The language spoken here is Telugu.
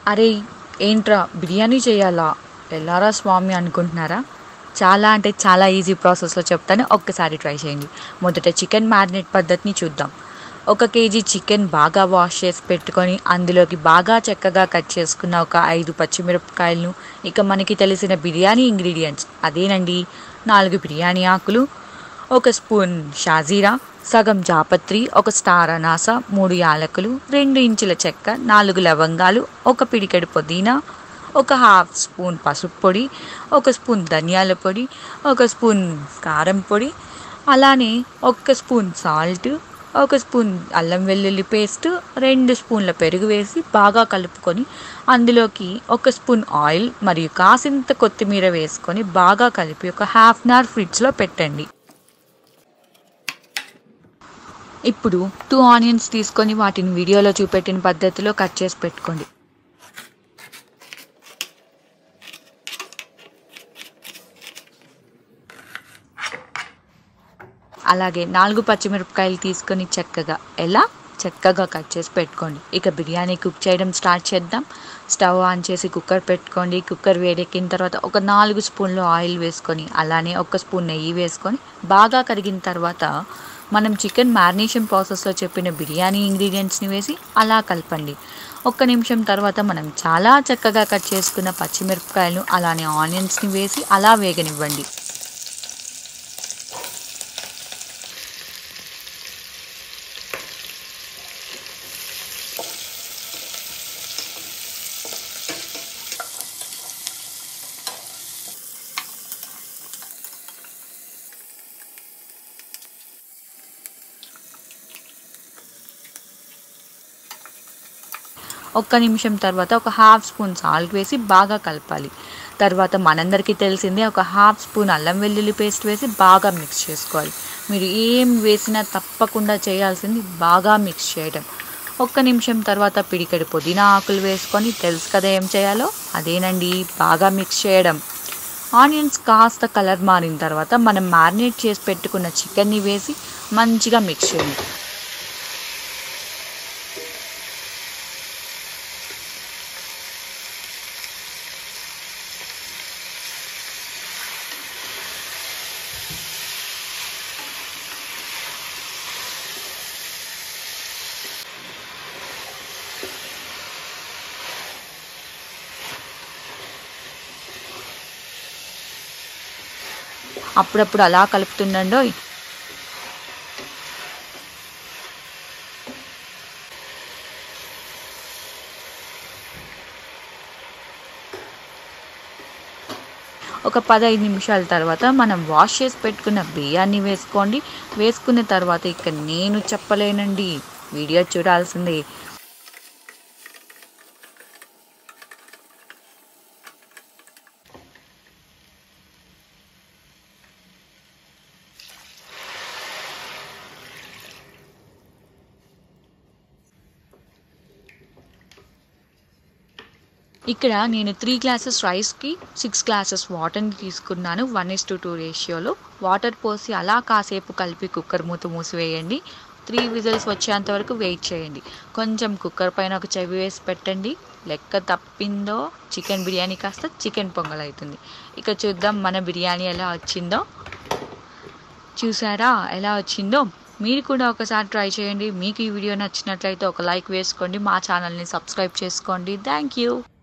అరే ఏంట్రా బిర్యానీ చేయాలా ఎల్లారా స్వామి అనుకుంటున్నారా చాలా అంటే చాలా ఈజీ ప్రాసెస్లో చెప్తాను ఒక్కసారి ట్రై చేయండి మొదట చికెన్ మ్యారినేట్ పద్ధతిని చూద్దాం ఒక కేజీ చికెన్ బాగా వాష్ చేసి పెట్టుకొని అందులోకి బాగా చక్కగా కట్ చేసుకున్న ఒక ఐదు పచ్చిమిరపకాయలను ఇక మనకి తెలిసిన బిర్యానీ ఇంగ్రీడియంట్స్ అదేనండి నాలుగు బిర్యానీ ఆకులు ఒక స్పూన్ షాజీరా సగం జాపత్రి ఒక స్టార్ అనాస మూడు యాలకులు రెండు ఇంచుల చెక్క నాలుగు లవంగాలు ఒక పిడికెడు పుదీనా ఒక హాఫ్ స్పూన్ పసుపు పొడి ఒక స్పూన్ ధనియాల పొడి ఒక స్పూన్ కారం పొడి అలానే ఒక స్పూన్ సాల్ట్ ఒక స్పూన్ అల్లం వెల్లుల్లి పేస్ట్ రెండు స్పూన్ల పెరుగు వేసి బాగా కలుపుకొని అందులోకి ఒక స్పూన్ ఆయిల్ మరియు కాసింత కొత్తిమీర వేసుకొని బాగా కలిపి ఒక హాఫ్ అన్ అవర్ ఫ్రిడ్జ్లో పెట్టండి ఇప్పుడు టూ ఆనియన్స్ తీసుకొని వాటిని వీడియోలో చూపెట్టిన పద్ధతిలో కట్ చేసి పెట్టుకోండి అలాగే నాలుగు పచ్చిమిరపకాయలు తీసుకొని చక్కగా ఎలా చక్కగా కట్ చేసి పెట్టుకోండి ఇక బిర్యానీ కుక్ చేయడం స్టార్ట్ చేద్దాం స్టవ్ ఆన్ చేసి కుక్కర్ పెట్టుకోండి కుక్కర్ వేడెక్కిన తర్వాత ఒక నాలుగు స్పూన్లు ఆయిల్ వేసుకొని అలానే ఒక స్పూన్ నెయ్యి వేసుకొని బాగా కరిగిన తర్వాత మనం చికెన్ మ్యారినేషన్ ప్రాసెస్లో చెప్పిన బిర్యానీ ఇంగ్రీడియంట్స్ని వేసి అలా కలపండి ఒక్క నిమిషం తర్వాత మనం చాలా చక్కగా కట్ చేసుకున్న పచ్చిమిరపకాయలను అలానే ఆనియన్స్ని వేసి అలా వేగనివ్వండి ఒక్క నిమిషం తర్వాత ఒక హాఫ్ స్పూన్ సాల్ట్ వేసి బాగా కలపాలి తర్వాత మనందరికీ తెలిసిందే ఒక హాఫ్ స్పూన్ అల్లం వెల్లుల్లి పేస్ట్ వేసి బాగా మిక్స్ చేసుకోవాలి మీరు ఏం వేసినా తప్పకుండా చేయాల్సింది బాగా మిక్స్ చేయడం ఒక్క నిమిషం తర్వాత పిడికెడు పుదీనా ఆకులు వేసుకొని తెలుసు కదా ఏం చేయాలో అదేనండి బాగా మిక్స్ చేయడం ఆనియన్స్ కాస్త కలర్ మారిన తర్వాత మనం మ్యారినేట్ చేసి పెట్టుకున్న చికెన్ని వేసి మంచిగా మిక్స్ చేయండి అప్పుడప్పుడు అలా కలుపుతుండండో ఒక పదహైదు నిమిషాల తర్వాత మనం వాష్ చేసి పెట్టుకున్న బియ్యాన్ని వేసుకోండి వేసుకున్న తర్వాత ఇక నేను చెప్పలేనండి వీడియో చూడాల్సిందే ఇక్కడ నేను త్రీ గ్లాసెస్ రైస్కి సిక్స్ గ్లాసెస్ వాటర్ని తీసుకున్నాను వన్ ఇస్ టు టూ రేషియోలో వాటర్ పోసి అలా కాసేపు కలిపి కుక్కర్ మూత మూసివేయండి త్రీ విజిల్స్ వచ్చేంత వరకు వెయిట్ చేయండి కొంచెం కుక్కర్ పైన ఒక చెవి వేసి పెట్టండి లెక్క తప్పిందో చికెన్ బిర్యానీ కాస్త చికెన్ పొంగల్ అవుతుంది ఇక చూద్దాం మన బిర్యానీ ఎలా వచ్చిందో చూసారా ఎలా వచ్చిందో మీరు కూడా ఒకసారి ట్రై చేయండి మీకు ఈ వీడియో నచ్చినట్లయితే ఒక లైక్ వేసుకోండి మా ఛానల్ని సబ్స్క్రైబ్ చేసుకోండి థ్యాంక్ యూ